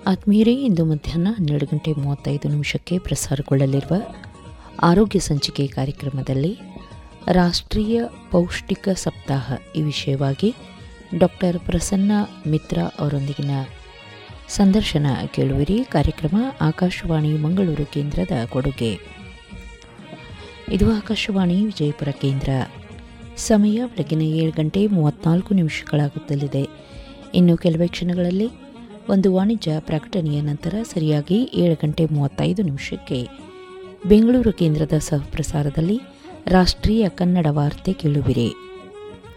ಆತ್ಮೀಯರೇ ಇಂದು ಮಧ್ಯಾಹ್ನ ಹನ್ನೆರಡು ಗಂಟೆ ಮೂವತ್ತೈದು ನಿಮಿಷಕ್ಕೆ ಪ್ರಸಾರಗೊಳ್ಳಲಿರುವ ಆರೋಗ್ಯ ಸಂಚಿಕೆ ಕಾರ್ಯಕ್ರಮದಲ್ಲಿ ರಾಷ್ಟ್ರೀಯ ಪೌಷ್ಟಿಕ ಸಪ್ತಾಹ ಈ ವಿಷಯವಾಗಿ ಡಾಕ್ಟರ್ ಪ್ರಸನ್ನ ಮಿತ್ರ ಅವರೊಂದಿಗಿನ ಸಂದರ್ಶನ ಕೇಳುವಿರಿ ಕಾರ್ಯಕ್ರಮ ಆಕಾಶವಾಣಿ ಮಂಗಳೂರು ಕೇಂದ್ರದ ಕೊಡುಗೆ ಇದು ಆಕಾಶವಾಣಿ ವಿಜಯಪುರ ಕೇಂದ್ರ ಸಮಯ ಬೆಳಗಿನ ಏಳು ಗಂಟೆ ಮೂವತ್ತ್ನಾಲ್ಕು ನಿಮಿಷಗಳಾಗುತ್ತಲಿದೆ ಇನ್ನು ಕೆಲವೇ ಕ್ಷಣಗಳಲ್ಲಿ ಒಂದು ವಾಣಿಜ್ಯ ಪ್ರಕಟಣೆಯ ನಂತರ ಸರಿಯಾಗಿ ಏಳು ಗಂಟೆ ಮೂವತ್ತೈದು ನಿಮಿಷಕ್ಕೆ ಬೆಂಗಳೂರು ಕೇಂದ್ರದ ಸಹಪ್ರಸಾರದಲ್ಲಿ ರಾಷ್ಟ್ರೀಯ ಕನ್ನಡ ವಾರ್ತೆ ಕೇಳುವಿರಿ